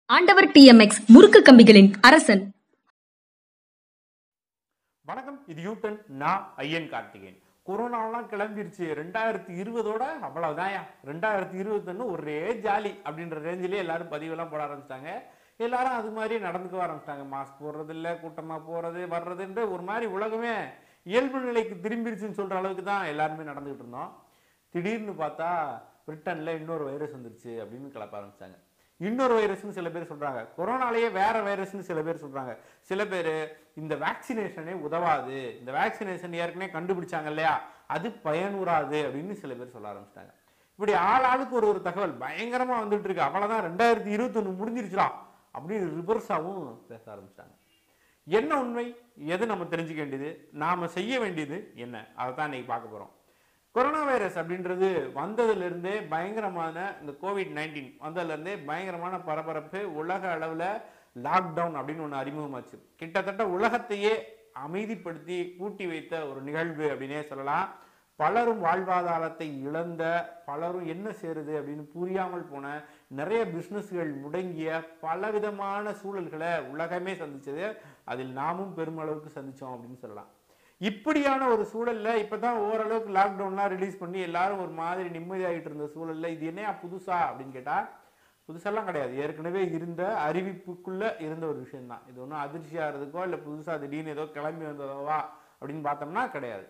ஆண்டவர் டிஎம்எக்ஸ் முறுக்கு கம்பிகளின் அரசன் வணக்கம் இது யூட்டன் நான் ஐயன் கார்த்திகேயன் கொரோனாலாம் கிளம்பிருச்சு ரெண்டாயிரத்தி இருபதோட அவ்வளவுதான்யா ரெண்டாயிரத்தி இருபத்தொன்னு ஒரே ஜாலி அப்படின்ற ரேஞ்சிலே எல்லாரும் பதிவெல்லாம் போட ஆரம்பிச்சிட்டாங்க எல்லாரும் அது மாதிரி நடந்துக்க ஆரம்பிச்சிட்டாங்க மாஸ்க் போடுறது இல்லை கூட்டமாக போகிறது வர்றதுன்ற ஒரு மாதிரி உலகமே இயல்பு நிலைக்கு திரும்பிருச்சுன்னு சொல்கிற அளவுக்கு தான் எல்லாருமே நடந்துகிட்டு இருந்தோம் திடீர்னு பார்த்தா பிரிட்டனில் இன்னொரு வைரஸ் வந்துருச்சு அப்படின்னு கிளப்ப ஆரம்பிச்சாங்க இன்னொரு வைரஸ்னு சில பேர் சொல்றாங்க கொரோனாலேயே வேற வைரஸ்னு சில பேர் சொல்றாங்க சில பேர் இந்த வேக்சினேஷனே உதவாது இந்த வேக்சினேஷன் ஏற்கனவே கண்டுபிடிச்சாங்க இல்லையா அது பயனுறாது அப்படின்னு சில பேர் சொல்ல ஆரம்பிச்சிட்டாங்க இப்படி ஆள் ஆளுக்கு ஒரு ஒரு தகவல் பயங்கரமா வந்துட்டு இருக்கு அவ்வளவுதான் ரெண்டாயிரத்தி இருபத்தொன்னு முடிஞ்சிருச்சுடா அப்படின்னு ரிவர்ஸாவும் பேச ஆரம்பிச்சிட்டாங்க என்ன உண்மை எது நம்ம தெரிஞ்சுக்க வேண்டியது நாம செய்ய வேண்டியது என்ன அதை தான் இன்னைக்கு பார்க்க போறோம் கொரோனா வைரஸ் அப்படின்றது வந்ததுலேருந்தே பயங்கரமான இந்த கோவிட் நைன்டீன் வந்ததுலேருந்தே பயங்கரமான பரபரப்பு உலக அளவில் லாக்டவுன் அப்படின்னு ஒன்று அறிமுகமாச்சு கிட்டத்தட்ட உலகத்தையே அமைதிப்படுத்தி கூட்டி வைத்த ஒரு நிகழ்வு அப்படின்னே சொல்லலாம் பலரும் வாழ்வாதாரத்தை இழந்த பலரும் என்ன சேருது அப்படின்னு புரியாமல் போன நிறைய பிஸ்னஸ்கள் முடங்கிய பலவிதமான சூழல்களை உலகமே சந்திச்சது அதில் நாமும் பெருமளவுக்கு சந்திச்சோம் அப்படின்னு சொல்லலாம் இப்படியான ஒரு சூழல்ல இப்பதான் ஓரளவுக்கு லாக்டவுன்லாம் ரிலீஸ் பண்ணி எல்லாரும் ஒரு மாதிரி நிம்மதியாகிட்டு இருந்த சூழல்ல இது என்னையா புதுசா அப்படின்னு கேட்டா புதுசெல்லாம் கிடையாது ஏற்கனவே இருந்த அறிவிப்புக்குள்ள இருந்த ஒரு விஷயம்தான் இது ஒன்றும் அதிர்ச்சி ஆகிறதுக்கோ இல்லை புதுசா திடீர்னு ஏதோ கிளம்பி வந்ததோவா அப்படின்னு பார்த்தோம்னா கிடையாது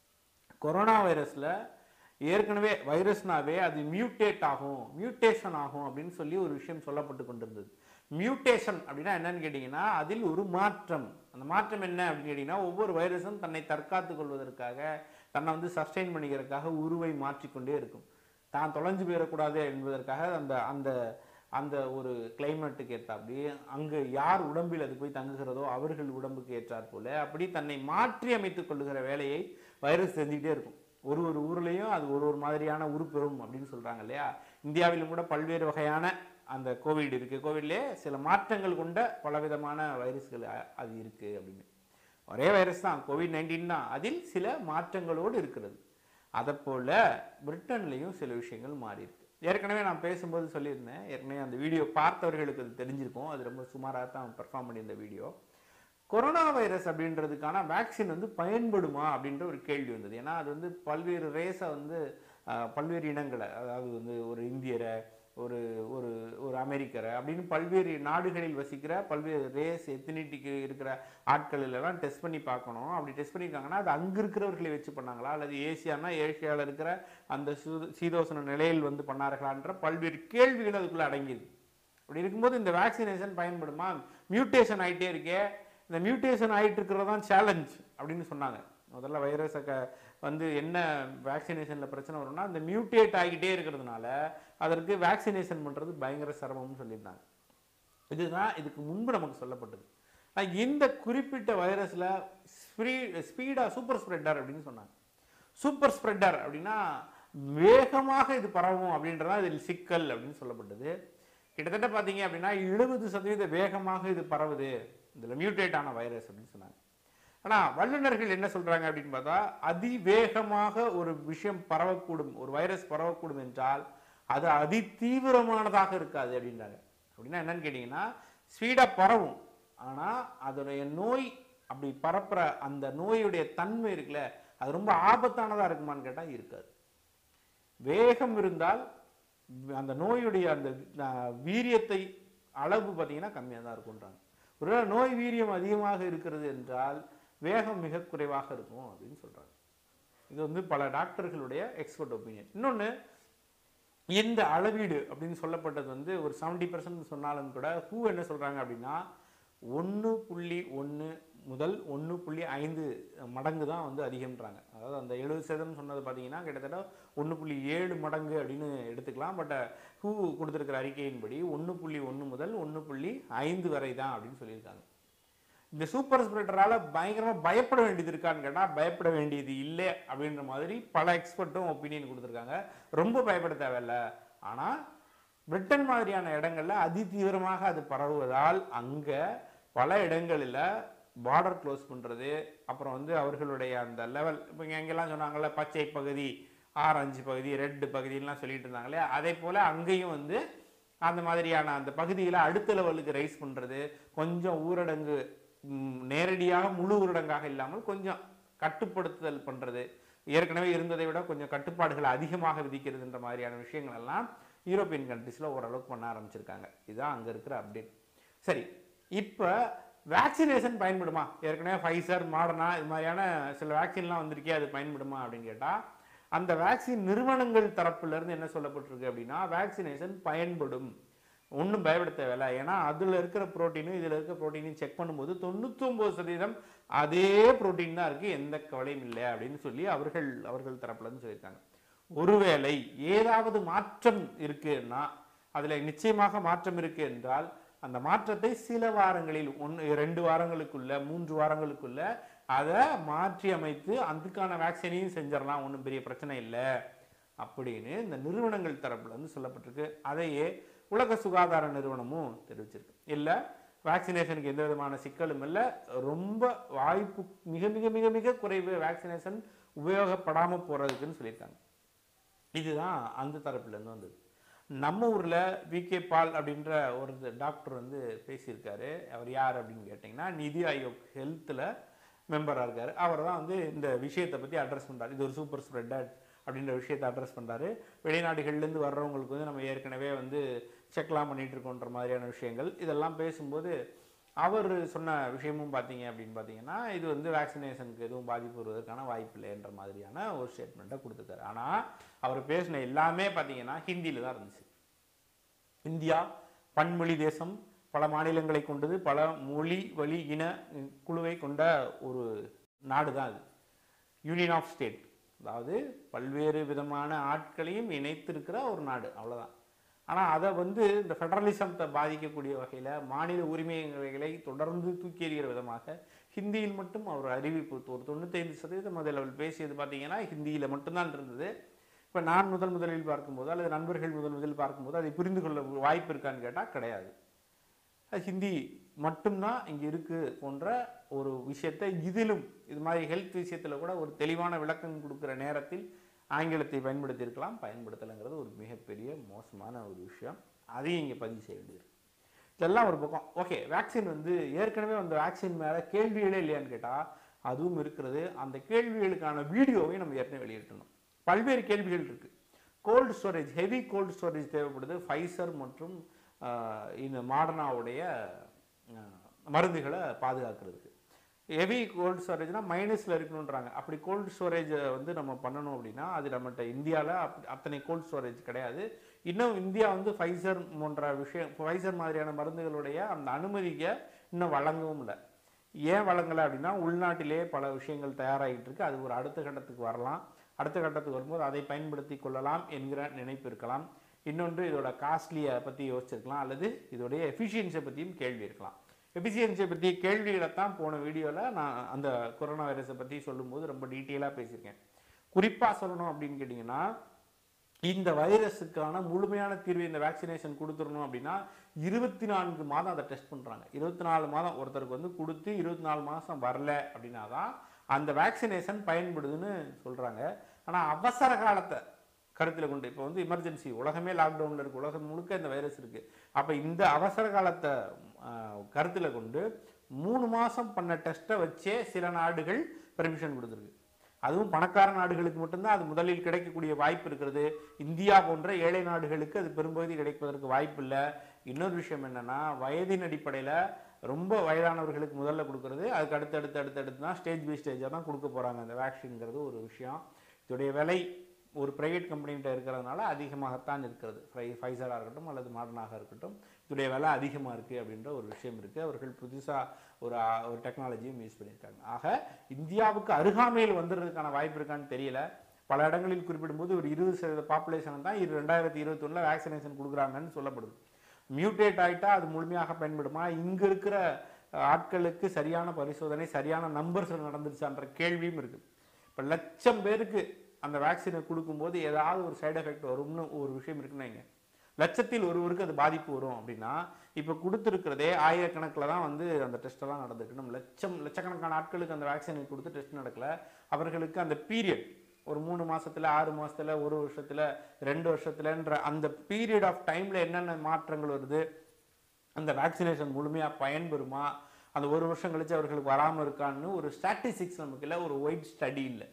கொரோனா வைரஸ்ல ஏற்கனவே வைரஸ்னாவே அது மியூட்டேட் ஆகும் மியூட்டேஷன் ஆகும் அப்படின்னு சொல்லி ஒரு விஷயம் சொல்லப்பட்டு கொண்டிருந்தது மியூட்டேஷன் அப்படின்னா என்னன்னு கேட்டிங்கன்னா அதில் ஒரு மாற்றம் அந்த மாற்றம் என்ன அப்படின்னு கேட்டிங்கன்னா ஒவ்வொரு வைரஸும் தன்னை தற்காத்து கொள்வதற்காக தன்னை வந்து சஸ்டெயின் பண்ணிக்கிறதுக்காக உருவை மாற்றிக்கொண்டே இருக்கும் தான் தொலைஞ்சு போயிடக்கூடாது என்பதற்காக அந்த அந்த அந்த ஒரு கிளைமேட்டுக்கு ஏற்றாப்படி அங்கு யார் உடம்பில் அது போய் தங்குகிறதோ அவர்கள் உடம்புக்கு ஏற்றாற் போல அப்படி தன்னை மாற்றி அமைத்துக் கொள்ளுகிற வேலையை வைரஸ் செஞ்சுக்கிட்டே இருக்கும் ஒரு ஒரு ஊர்லேயும் அது ஒரு ஒரு மாதிரியான உருப்பெறும் அப்படின்னு சொல்கிறாங்க இல்லையா இந்தியாவிலும் கூட பல்வேறு வகையான அந்த கோவிட் இருக்குது கோவிட்லேயே சில மாற்றங்கள் கொண்ட பலவிதமான வைரஸ்கள் அ- அது இருக்குது அப்படின்னு ஒரே வைரஸ் தான் கோவிட் நைன்டீன் தான் அதில் சில மாற்றங்களோடு இருக்கிறது அதைப்போல பிரிட்டன்லேயும் சில விஷயங்கள் மாறி இருக்கு ஏற்கனவே நான் பேசும்போது சொல்லியிருந்தேன் ஏற்கனவே அந்த வீடியோ பார்த்தவர்களுக்கு அது தெரிஞ்சிருக்கும் அது ரொம்ப சுமாராக தான் பெர்ஃபார்ம் பண்ணியிருந்த வீடியோ கொரோனா வைரஸ் அப்படின்றதுக்கான வேக்சின் வந்து பயன்படுமா அப்படின்ற ஒரு கேள்வி வந்தது ஏன்னா அது வந்து பல்வேறு ரேஸை வந்து ஆஹ், பல்வேறு இனங்களை அதாவது வந்து ஒரு இந்தியரை ஒரு ஒரு ஒரு அமெரிக்கரை அப்படின்னு பல்வேறு நாடுகளில் வசிக்கிற பல்வேறு ரேஸ் எத்தினிட்டிக்கு இருக்கிற ஆட்கள் எல்லாம் டெஸ்ட் பண்ணி பார்க்கணும் அப்படி டெஸ்ட் பண்ணியிருக்காங்கன்னா அது அங்கே இருக்கிறவர்களை வச்சு பண்ணாங்களா அல்லது ஏசியானா ஏசியாவில் இருக்கிற அந்த சூ- சீதோசன நிலையில் வந்து பண்ணார்களான்ற பல்வேறு கேள்விகள் அதுக்குள்ளே அடங்கியது அப்படி இருக்கும்போது இந்த வேக்சினேஷன் பயன்படுமா மியூட்டேஷன் ஆயிட்டே இருக்கே இந்த மியூட்டேஷன் ஆயிட்டு இருக்கிறது தான் சேலஞ்ச் அப்படின்னு சொன்னாங்க முதல்ல வைரஸை க வந்து என்ன வேக்சினேஷனில் பிரச்சனை வரும்னா இந்த மியூட்டேட் ஆகிட்டே இருக்கிறதுனால அதற்கு வேக்சினேஷன் பண்ணுறது பயங்கர சிரமம்னு சொல்லியிருந்தாங்க இதுதான் இதுக்கு முன்பு நமக்கு சொல்லப்பட்டது ஆனா, இந்த குறிப்பிட்ட வைரஸில் ஸ்பீ ஸ்பீடாக சூப்பர் ஸ்ப்ரெட்டர் அப்படின்னு சொன்னாங்க சூப்பர் ஸ்ப்ரெட்டர் அப்படின்னா வேகமாக இது பரவும் அப்படின்றதான் இதில் சிக்கல் அப்படின்னு சொல்லப்பட்டது கிட்டத்தட்ட பார்த்தீங்க அப்படின்னா எழுபது சதவீத வேகமாக இது பரவுது இதில் மியூட்டேட் ஆன வைரஸ் அப்படின்னு சொன்னாங்க ஆனால் வல்லுநர்கள் என்ன சொல்றாங்க அப்படின்னு பார்த்தா அதிவேகமாக ஒரு விஷயம் பரவக்கூடும் ஒரு வைரஸ் பரவக்கூடும் என்றால் அது அதி தீவிரமானதாக இருக்காது அப்படின்றாங்க அப்படின்னா என்னன்னு கேட்டிங்கன்னா ஸ்பீடாக பரவும் ஆனால் அதோடைய நோய் அப்படி பரப்புற அந்த நோயுடைய தன்மை இருக்குல்ல அது ரொம்ப ஆபத்தானதாக இருக்குமான்னு கேட்டால் இருக்காது வேகம் இருந்தால் அந்த நோயுடைய அந்த அஹ், வீரியத்தை அளவு பார்த்தீங்கன்னா கம்மியாக தான் இருக்குன்றாங்க ஒருவேளை நோய் வீரியம் அதிகமாக இருக்கிறது என்றால் வேகம் மிக குறைவாக இருக்கும் அப்படின்னு சொல்றாங்க இது வந்து பல டாக்டர்களுடைய எக்ஸ்பர்ட் ஒப்பீனியன் இன்னொன்று இந்த அளவீடு அப்படின்னு சொல்லப்பட்டது வந்து ஒரு செவன்டி பர்சன்ட் சொன்னாலும் கூட ஹூ என்ன சொல்றாங்க அப்படின்னா ஒன்று புள்ளி ஒன்று முதல் ஒன்று புள்ளி ஐந்து மடங்கு தான் வந்து அதிகம்ன்றாங்க அதாவது அந்த எழுபது சதவீதம் சொன்னது பார்த்தீங்கன்னா கிட்டத்தட்ட ஒன்று புள்ளி ஏழு மடங்கு அப்படின்னு எடுத்துக்கலாம் பட் ஹூ கொடுத்துருக்கிற அறிக்கையின்படி ஒன்று புள்ளி ஒன்று முதல் ஒன்று புள்ளி ஐந்து வரை தான் அப்படின்னு சொல்லியிருக்காங்க இந்த சூப்பர் ஸ்ப்ரெடரால பயங்கரமா பயப்பட வேண்டியது இருக்கான்னு கேட்டா பயப்பட வேண்டியது இல்லை அப்படின்ற மாதிரி பல எக்ஸ்பர்ட்டும் ஒப்பீனியன் கொடுத்துருக்காங்க ரொம்ப பயப்பட தேவையில்ல ஆனா பிரிட்டன் மாதிரியான இடங்கள்ல அதி தீவிரமாக அது பரவுவதால் அங்க பல இடங்களில் பார்டர் க்ளோஸ் பண்றது அப்புறம் வந்து அவர்களுடைய அந்த லெவல் இப்போ எங்கெல்லாம் சொன்னாங்கல்ல பச்சை பகுதி ஆரஞ்சு பகுதி ரெட் பகுதியெல்லாம் சொல்லிட்டு இருந்தாங்களே அதே போல அங்கேயும் வந்து அந்த மாதிரியான அந்த பகுதியில் அடுத்த லெவலுக்கு ரைஸ் பண்ணுறது கொஞ்சம் ஊரடங்கு ம், நேரடியாக முழு ஊரடங்காக இல்லாமல் கொஞ்சம் கட்டுப்படுத்துதல் பண்ணுறது ஏற்கனவே இருந்ததை விட கொஞ்சம் கட்டுப்பாடுகளை அதிகமாக விதிக்கிறதுன்ற மாதிரியான விஷயங்கள் எல்லாம் யூரோப்பியன் கண்ட்ரீஸில் ஓரளவுக்கு பண்ண ஆரம்பிச்சிருக்காங்க இதுதான் அங்கே இருக்கிற அப்டேட் சரி இப்போ வேக்சினேஷன் பயன்படுமா ஏற்கனவே ஃபைசர் மாடர்னா இது மாதிரியான சில வேக்சின்லாம் வந்திருக்கே அது பயன்படுமா அப்படின்னு கேட்டால் அந்த வேக்சின் நிறுவனங்கள் தரப்புல இருந்து என்ன சொல்லப்பட்டிருக்கு அப்படின்னா வேக்சினேஷன் பயன்படும் ஒன்றும் பயப்பட தேவையில்ல ஏன்னா அதில் இருக்கிற ப்ரோட்டீனும் இதில் இருக்கிற ப்ரோட்டீனையும் செக் பண்ணும்போது தொண்ணூத்தொம்பது சதவீதம் அதே புரோட்டீன் தான் இருக்குது எந்த கவலையும் இல்லை அப்படின்னு சொல்லி அவர்கள் அவர்கள் தரப்புல இருந்து சொல்லியிருக்காங்க ஒருவேளை ஏதாவது மாற்றம் இருக்குன்னா அதில் நிச்சயமாக மாற்றம் இருக்கு என்றால் அந்த மாற்றத்தை சில வாரங்களில் ஒன்று ரெண்டு வாரங்களுக்குள்ள மூன்று வாரங்களுக்குள்ள அதை மாற்றி அமைத்து அதுக்கான வேக்சினையும் செஞ்சிடலாம் ஒன்றும் பெரிய பிரச்சனை இல்லை அப்படின்னு இந்த நிறுவனங்கள் தரப்புல இருந்து சொல்லப்பட்டிருக்கு அதையே உலக சுகாதார நிறுவனமும் தெரிவிச்சிருக்கு இல்லை வேக்சினேஷனுக்கு எந்த விதமான சிக்கலும் இல்லை ரொம்ப வாய்ப்பு மிக மிக மிக மிக குறைவு வேக்சினேஷன் உபயோகப்படாமல் போகிறதுக்குன்னு சொல்லியிருக்காங்க இதுதான் அந்த தரப்புல இருந்து வந்தது நம்ம ஊர்ல விகே பால் அப்படின்ற ஒரு டாக்டர் வந்து பேசியிருக்காரு அவர் யார் அப்படின்னு கேட்டிங்கன்னா நிதி ஆயோக் ஹெல்த்தில் மெம்பராக இருக்காரு அவர் தான் வந்து இந்த விஷயத்தை பற்றி அட்ரஸ் பண்றாரு இது ஒரு சூப்பர் ஸ்ப்ரெட்டர் அப்படின்ற விஷயத்தை அட்ரஸ் பண்றாரு வெளிநாடுகள்லேருந்து வர்றவங்களுக்கு வந்து நம்ம ஏற்கனவே வந்து செக்லாம் பண்ணிட்டு இருக்கோன்ற மாதிரியான விஷயங்கள் இதெல்லாம் பேசும்போது அவர் சொன்ன விஷயமும் பார்த்தீங்க அப்படின்னு பார்த்தீங்கன்னா இது வந்து வேக்சினேஷனுக்கு எதுவும் பாதிப்பு வருவதற்கான வாய்ப்பு இல்லைன்ற மாதிரியான ஒரு ஸ்டேட்மெண்ட்டை கொடுத்துருக்காரு ஆனால் அவர் பேசின எல்லாமே பார்த்தீங்கன்னா ஹிந்தியில் தான் இருந்துச்சு இந்தியா பன்மொழி தேசம் பல மாநிலங்களை கொண்டது பல மொழி வழி இன உம், குழுவை கொண்ட ஒரு நாடு தான் அது யூனியன் ஆஃப் ஸ்டேட் அதாவது பல்வேறு விதமான ஆட்களையும் இணைத்திருக்கிற ஒரு நாடு அவ்வளவுதான் ஆனால் அதை வந்து இந்த ஃபெடரலிசத்தை பாதிக்கக்கூடிய வகையில் மாநில உரிமைகளை தொடர்ந்து தூக்கி எறிகிற விதமாக ஹிந்தியில் மட்டும் அவர் அறிவிப்பு ஒரு தொண்ணூத்தைந்து சதவீதம் அதில் அவர் பேசியது பார்த்தீங்கன்னா ஹிந்தியில் மட்டும்தான் இருந்தது இப்போ நான் முதல் முதலில் பார்க்கும்போது அல்லது நண்பர்கள் முதல் முதலில் பார்க்கும்போது அதை புரிந்து கொள்ள வாய்ப்பு இருக்கான்னு கேட்டால் கிடையாது அது ஹிந்தி மட்டும்தான் இங்கே இருக்கு போன்ற ஒரு விஷயத்தை இதிலும் இது மாதிரி ஹெல்த் விஷயத்தில் கூட ஒரு தெளிவான விளக்கம் கொடுக்குற நேரத்தில் ஆங்கிலத்தை பயன்படுத்தி இருக்கலாம் பயன்படுத்தலைங்கிறது ஒரு மிகப்பெரிய மோசமான ஒரு விஷயம் அதையும் இங்கே பதிவு செய்ய வேண்டியது இதெல்லாம் ஒரு பக்கம் ஓகே வேக்சின் வந்து ஏற்கனவே அந்த வேக்சின் மேலே கேள்விகளே இல்லையான்னு கேட்டால் அதுவும் இருக்கிறது அந்த கேள்விகளுக்கான வீடியோவை நம்ம ஏற்கனவே வெளியிட்டணும் பல்வேறு கேள்விகள் இருக்கு cold storage heavy cold storage தேவைப்படுது ஃபைசர் மற்றும் ஆஹ், இந்த மாடர்னாவுடைய ஆஹ், மருந்துகளை பாதுகாக்கிறதுக்கு ஹெவி கோல்டு ஸ்டோரேஜ்னா மைனஸில் இருக்கணுன்றாங்க அப்படி கோல்டு ஸ்டோரேஜை வந்து நம்ம பண்ணணும் அப்படின்னா அது நம்மகிட்ட இந்தியாவில் அப் அத்தனை கோல்டு ஸ்டோரேஜ் கிடையாது இன்னும் இந்தியா வந்து ஃபைசர் போன்ற விஷயம் ஃபைசர் மாதிரியான மருந்துகளுடைய அந்த அனுமதிக்க இன்னும் வழங்கவும் இல்லை ஏன் வழங்கலை அப்படின்னா உள்நாட்டிலே பல விஷயங்கள் தயாராகிட்டு இருக்கு அது ஒரு அடுத்த கட்டத்துக்கு வரலாம் அடுத்த கட்டத்துக்கு வரும்போது அதை பயன்படுத்தி கொள்ளலாம் என்கிற நினைப்பு இருக்கலாம் இன்னொன்று இதோட காஸ்ட்லியை பற்றி யோசிச்சிருக்கலாம் அல்லது இதோடைய எஃபிஷியன்சியை பற்றியும் கேள்வி இருக்கலாம் எஃபிஷியன்சியை பற்றி கேள்விகளை தான் போன வீடியோவில் நான் அந்த கொரோனா வைரஸை பற்றி சொல்லும்போது ரொம்ப டீட்டெயிலாக பேசியிருக்கேன் குறிப்பாக சொல்லணும் அப்படின்னு கேட்டிங்கன்னா இந்த வைரஸுக்கான முழுமையான தீர்வு இந்த வேக்சினேஷன் கொடுத்துடணும் அப்படின்னா இருபத்தி நான்கு மாதம் அதை டெஸ்ட் பண்ணுறாங்க இருபத்தி நாலு மாதம் ஒருத்தருக்கு வந்து கொடுத்து இருபத்தி நாலு மாதம் வரல அப்படின்னா தான் அந்த வேக்சினேஷன் பயன்படுதுன்னு சொல்கிறாங்க ஆனால் அவசர காலத்தை கருத்தில் கொண்டு இப்போ வந்து எமர்ஜென்சி உலகமே லாக்டவுனில் இருக்குது உலகம் முழுக்க இந்த வைரஸ் இருக்குது அப்போ இந்த அவசர காலத்தை கருத்தில் கொண்டு மூணு மாதம் பண்ண டெஸ்ட்டை வச்சே சில நாடுகள் பெர்மிஷன் கொடுத்துருக்கு அதுவும் பணக்கார நாடுகளுக்கு மட்டும்தான் அது முதலில் கிடைக்கக்கூடிய வாய்ப்பு இருக்கிறது இந்தியா போன்ற ஏழை நாடுகளுக்கு அது பெரும்பகுதி கிடைப்பதற்கு வாய்ப்பு இல்லை இன்னொரு விஷயம் என்னன்னா வயதின் அடிப்படையில் ரொம்ப வயதானவர்களுக்கு முதல்ல கொடுக்கறது அதுக்கு அடுத்து அடுத்து அடுத்து அடுத்து தான் ஸ்டேஜ் பை ஸ்டேஜாக தான் கொடுக்க போகிறாங்க அந்த வேக்சின்ங்கிறது ஒரு விஷயம் இதோடைய விலை ஒரு பிரைவேட் கம்பெனிகிட்ட இருக்கிறதுனால அதிகமாகத்தான் இருக்கிறது ஃபை ஃபைசராக இருக்கட்டும் அல்லது மாடர்னாக இருக்கட்டும் இதோடைய விலை அதிகமாக இருக்குது அப்படின்ற ஒரு விஷயம் இருக்குது அவர்கள் புதுசாக ஒரு ஆ, ஒரு டெக்னாலஜியும் யூஸ் பண்ணியிருக்காங்க ஆக இந்தியாவுக்கு அருகாமையில் வந்துடுறதுக்கான வாய்ப்பு இருக்கான்னு தெரியல பல இடங்களில் குறிப்பிடும்போது ஒரு இருபது சதவீத பாப்புலேஷன் தான் இரு ரெண்டாயிரத்தி இருபத்தொன்னில் வேக்சினேஷன் கொடுக்குறாங்கன்னு சொல்லப்படுது மியூட்டேட் ஆயிட்டா அது முழுமையாக பயன்படுமா இங்கே இருக்கிற அஹ், ஆட்களுக்கு சரியான பரிசோதனை சரியான நம்பர்ஸ் நடந்துருச்சான்ற கேள்வியும் இருக்குது இப்போ லட்சம் பேருக்கு அந்த வேக்சினை கொடுக்கும்போது ஏதாவது ஒரு சைடு எஃபெக்ட் வரும்னு ஒரு விஷயம் இருக்குன்னு வைங்க. லட்சத்தில் ஒருவருக்கு அது பாதிப்பு வரும் அப்படின்னா இப்போ கொடுத்துருக்கிறதே ஆயிரக்கணக்கில் தான் வந்து அந்த டெஸ்ட்டெல்லாம் நடந்திருக்கு நம்ம லட்சம் லட்சக்கணக்கான ஆட்களுக்கு அந்த வேக்சினை கொடுத்து டெஸ்ட் நடக்கல அவர்களுக்கு அந்த பீரியட் ஒரு மூணு மாசத்துல ஆறு மாசத்துல ஒரு வருஷத்துல ரெண்டு வருஷத்துலன்ற அந்த பீரியட் ஆஃப் டைம்ல என்னென்ன மாற்றங்கள் வருது அந்த வேக்சினேஷன் முழுமையா பயன்பெறுமா அந்த ஒரு வருஷம் கழிச்சு அவர்களுக்கு வராம இருக்கான்னு ஒரு ஸ்டாட்டிஸ்டிக்ஸ் நமக்கு இல்லை ஒரு ஒயிட் ஸ்டடி இல்லை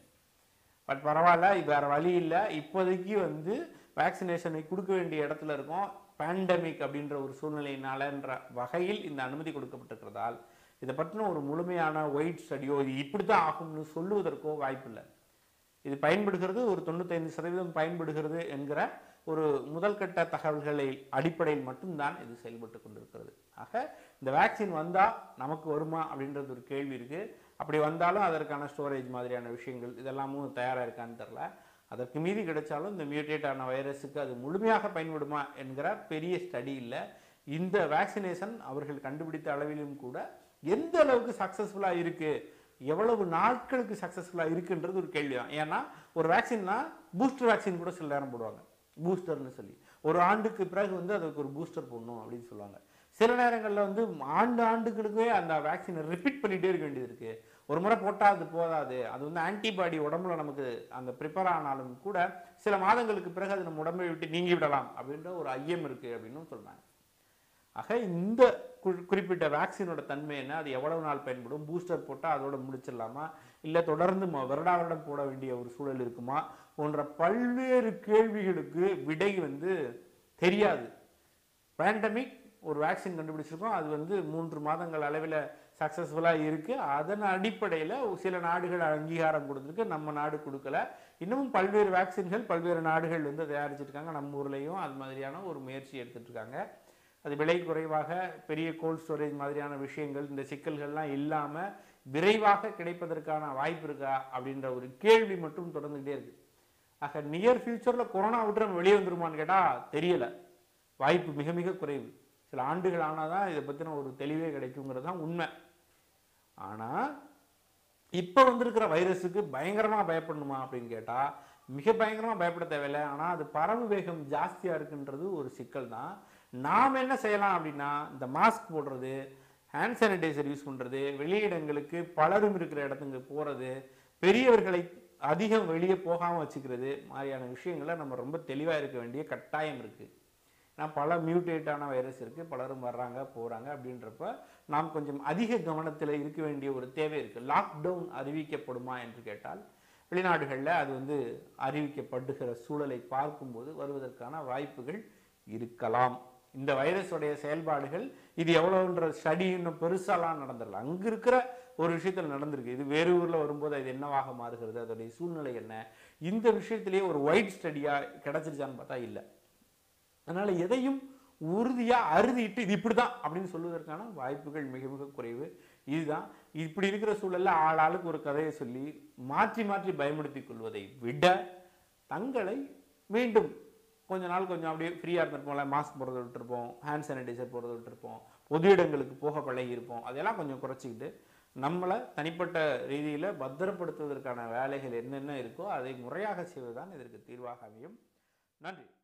பட் பரவாயில்ல இது வேற வழி இல்லை இப்போதைக்கு வந்து வேக்சினேஷனை கொடுக்க வேண்டிய இடத்துல இருக்கோம் பேண்டமிக் அப்படின்ற ஒரு சூழ்நிலையினாலன்ற வகையில் இந்த அனுமதி கொடுக்கப்பட்டிருக்கிறதால் இதை பற்றின ஒரு முழுமையான ஒயிட் ஸ்டடியோ இது இப்படி தான் ஆகும்னு சொல்லுவதற்கோ வாய்ப்பில்லை இது பயன்படுகிறது ஒரு தொண்ணூத்தைந்து சதவீதம் பயன்படுகிறது என்கிற ஒரு முதல்கட்ட தகவல்களை அடிப்படையில் மட்டும்தான் இது செயல்பட்டு கொண்டிருக்கிறது ஆக இந்த வேக்சின் வந்தா நமக்கு வருமா அப்படின்றது ஒரு கேள்வி இருக்கு அப்படி வந்தாலும் அதற்கான ஸ்டோரேஜ் மாதிரியான விஷயங்கள் இதெல்லாமும் தயாரா இருக்கான்னு தெரில அதற்கு மீறி கிடைச்சாலும் இந்த மியூட்டேட் ஆன வைரஸுக்கு அது முழுமையாக பயன்படுமா என்கிற பெரிய ஸ்டடி இல்லை இந்த வேக்சினேஷன் அவர்கள் கண்டுபிடித்த அளவிலும் கூட எந்த அளவுக்கு சக்ஸஸ்ஃபுல்லாக இருக்கு எவ்வளவு நாட்களுக்கு சக்ஸஸ்ஃபுல்லாக இருக்குன்றது ஒரு கேள்வி தான் ஏன்னா ஒரு வேக்சின்னா பூஸ்டர் வேக்சின் கூட சில நேரம் போடுவாங்க பூஸ்டர்னு சொல்லி ஒரு ஆண்டுக்கு பிறகு வந்து அதுக்கு ஒரு பூஸ்டர் போடணும் அப்படின்னு சொல்லுவாங்க சில நேரங்களில் வந்து ஆண்டு ஆண்டுகளுக்கே அந்த வேக்சினை ரிப்பீட் பண்ணிட்டே இருக்க வேண்டியது இருக்கு ஒரு முறை போட்டால் அது போதாது அது வந்து ஆன்டிபாடி உடம்புல நமக்கு அந்த ப்ரிப்பேர் ஆனாலும் கூட சில மாதங்களுக்கு பிறகு அது நம்ம உடம்பை விட்டு நீங்கி விடலாம் அப்படின்ற ஒரு ஐயம் இருக்கு அப்படின்னு சொல்றாங்க ஆக இந்த குறி- குறிப்பிட்ட வேக்சினோட தன்மை என்ன அது எவ்வளவு நாள் பயன்படும் பூஸ்டர் போட்டால் அதோட முடிச்சிடலாமா இல்லை தொடர்ந்து ம- வருடா வருடம் போட வேண்டிய ஒரு சூழல் இருக்குமா போன்ற பல்வேறு கேள்விகளுக்கு விடை வந்து தெரியாது பேண்டமிக் ஒரு வேக்சின் கண்டுபிடிச்சிருக்கோம் அது வந்து மூன்று மாதங்கள் அளவில் சக்ஸஸ்ஃபுல்லாக இருக்கு அதன் அடிப்படையில் சில நாடுகள் அங்கீகாரம் கொடுத்துருக்கு நம்ம நாடு கொடுக்கல இன்னமும் பல்வேறு வேக்சின்கள் பல்வேறு நாடுகள் வந்து தயாரிச்சிருக்காங்க நம்ம ஊர்லேயும் அது மாதிரியான ஒரு முயற்சி எடுத்துட்டு இருக்காங்க அது விலை குறைவாக பெரிய கோல்ட் ஸ்டோரேஜ் மாதிரியான விஷயங்கள் இந்த சிக்கல்கள்லாம் இல்லாமல் விரைவாக கிடைப்பதற்கான வாய்ப்பு இருக்கா அப்படின்ற ஒரு கேள்வி மட்டும் தொடர்ந்துகிட்டே இருக்கு ஆக நியர் ஃபியூச்சரில் கொரோனா விட்டு நம்ம வெளியே வந்துருமான்னு கேட்டால் தெரியல வாய்ப்பு மிக மிக குறைவு சில ஆண்டுகள் ஆனால் தான் இதை பற்றின ஒரு தெளிவே கிடைக்குங்கிறது தான் உண்மை ஆனால் இப்போ வந்திருக்கிற வைரஸுக்கு பயங்கரமாக பயப்படணுமா அப்படின்னு கேட்டால் மிக பயங்கரமாக பயப்பட தேவையில்லை ஆனால் அது பரவு வேகம் ஜாஸ்தியாக இருக்குன்றது ஒரு சிக்கல் தான் நாம் என்ன செய்யலாம் அப்படின்னா இந்த மாஸ்க் போடுறது ஹேண்ட் சானிடைசர் யூஸ் பண்ணுறது வெளியிடங்களுக்கு பலரும் இருக்கிற இடத்துக்கு போகிறது பெரியவர்களை அதிகம் வெளியே போகாமல் வச்சுக்கிறது மாதிரியான விஷயங்களை நம்ம ரொம்ப தெளிவாக இருக்க வேண்டிய கட்டாயம் இருக்குது ஏன்னா பல மியூட்டேட்டான வைரஸ் இருக்குது பலரும் வர்றாங்க போகிறாங்க அப்படின்றப்ப நாம் கொஞ்சம் அதிக கவனத்தில் இருக்க வேண்டிய ஒரு தேவை இருக்குது லாக்டவுன் அறிவிக்கப்படுமா என்று கேட்டால் வெளிநாடுகளில் அது வந்து அறிவிக்கப்படுகிற சூழலை பார்க்கும்போது வருவதற்கான வாய்ப்புகள் இருக்கலாம் இந்த வைரஸுடைய செயல்பாடுகள் இது எவ்வளோன்ற ஸ்டடி இன்னும் பெருசாலாம் நடந்துடல அங்கே இருக்கிற ஒரு விஷயத்தில் நடந்திருக்கு இது வேறு ஊரில் வரும்போது அது என்னவாக மாறுகிறது அதோடைய சூழ்நிலை என்ன இந்த விஷயத்திலேயே ஒரு ஒயிட் ஸ்டடியாக கிடச்சிருச்சான்னு பார்த்தா இல்லை அதனால எதையும் உறுதியா அறுதிட்டு இது இப்படிதான் அப்படின்னு சொல்வதற்கான வாய்ப்புகள் மிக மிக குறைவு இதுதான் இப்படி இருக்கிற சூழல்ல ஆள் ஆளுக்கு ஒரு கதையை சொல்லி மாற்றி மாற்றி பயமுறுத்திக் கொள்வதை விட தங்களை மீண்டும் கொஞ்ச நாள் கொஞ்சம் அப்படியே ஃப்ரீயாக இருந்திருப்போம்ல மாஸ்க் போடுறத விட்டுருப்போம் ஹேண்ட் சானிடைசர் போடுறத விட்டுருப்போம் பொது இடங்களுக்கு போக பழகி இருப்போம் அதெல்லாம் கொஞ்சம் குறைச்சிக்கிட்டு நம்மளை தனிப்பட்ட ரீதியில் பத்திரப்படுத்துவதற்கான வேலைகள் என்னென்ன இருக்கோ அதை முறையாக செய்வதுதான் இதற்கு தீர்வாக அமையும் நன்றி